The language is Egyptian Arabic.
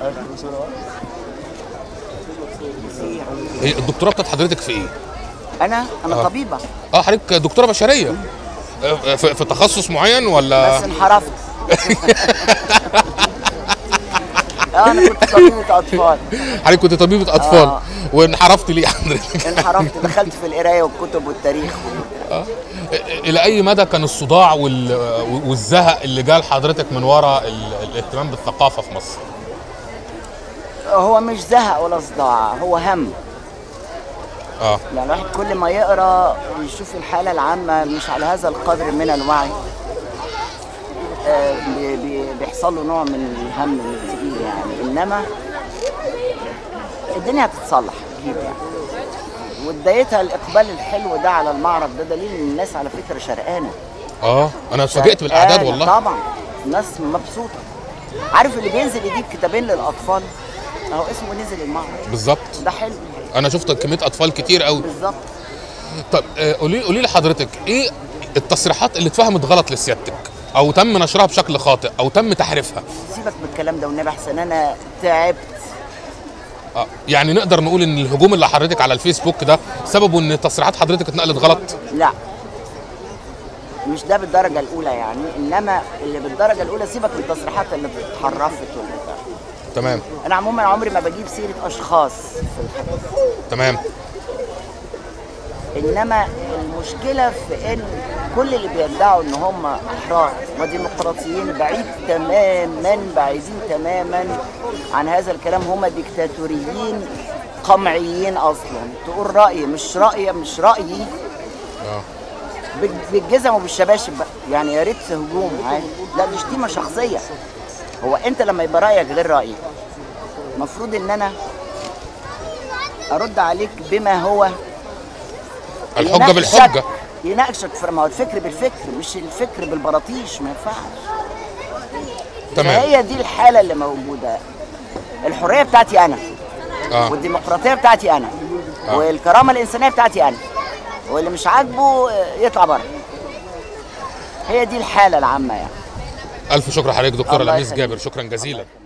إيه الدكتوراه بتاعت حضرتك في ايه؟ انا انا آه. طبيبه اه حضرتك دكتوره بشريه آه، في, في تخصص معين ولا بس انحرفت اه انا كنت طبيبه اطفال حضرتك كنت طبيبه اطفال آه. وانحرفت ليه حضرتك؟ انحرفت دخلت في القرايه والكتب والتاريخ الى اي مدى كان الصداع وال... والزهق اللي جال حضرتك من وراء ال... الاهتمام بالثقافه في مصر؟ هو مش زهق ولا صداع هو هم اه يعني الواحد كل ما يقرا ويشوف الحاله العامه مش على هذا القدر من الوعي آه، بي- بي- بيحصل له نوع من الهم الثقيل يعني انما الدنيا هتتصلح اكيد يعني وبدايتها الاقبال الحلو ده على المعرض ده دليل ان الناس على فكره شرقانه اه انا اتفاجئت بالاعداد شرقانة والله طبعا الناس مبسوطه عارف اللي بينزل يجيب كتابين للاطفال اهو اسمه نزل المعرض بالظبط ده حلو انا شفت كميه اطفال كتير قوي بالظبط طب آه، قولي قولي لي حضرتك ايه التصريحات اللي اتفهمت غلط لسيادتك او تم نشرها بشكل خاطئ او تم تحريفها سيبك من الكلام ده والنبي احسن انا تعبت اه يعني نقدر نقول ان الهجوم اللي حضرتك على الفيسبوك ده سببه ان تصريحات حضرتك اتنقلت غلط لا مش ده بالدرجه الاولى يعني انما اللي بالدرجه الاولى سيبك من التصريحات اللي اتحرفت والبتاع تمام انا عموما عمري ما بجيب سيره اشخاص في الحديث تمام انما المشكله في ان كل اللي بيدعوا ان هم احرار وديمقراطيين بعيد تماما بعيدين تماما عن هذا الكلام هم ديكتاتوريين قمعيين اصلا تقول رايي مش رايي مش رايي اه بال- بالجزم وبالشباشب بقى يعني يا ريت هجوم عادي لا دي شتيمه شخصيه هو انت لما يبقى رايك غير رايي المفروض ان انا ارد عليك بما هو الحجه يناقشك- بالحجه يناقشك في ما هو الفكر بالفكر مش الفكر بالبراطيش ما ينفعش تمام هي دي الحاله اللي موجوده الحريه بتاعتي انا اه والديمقراطيه بتاعتي انا آه. والكرامه الانسانيه بتاعتي انا واللي مش عاجبه آه، يطلع بره هي دي الحاله العامه يعني الف شكر حضرتك دكتور الله لميس يخليك. جابر شكرا جزيلا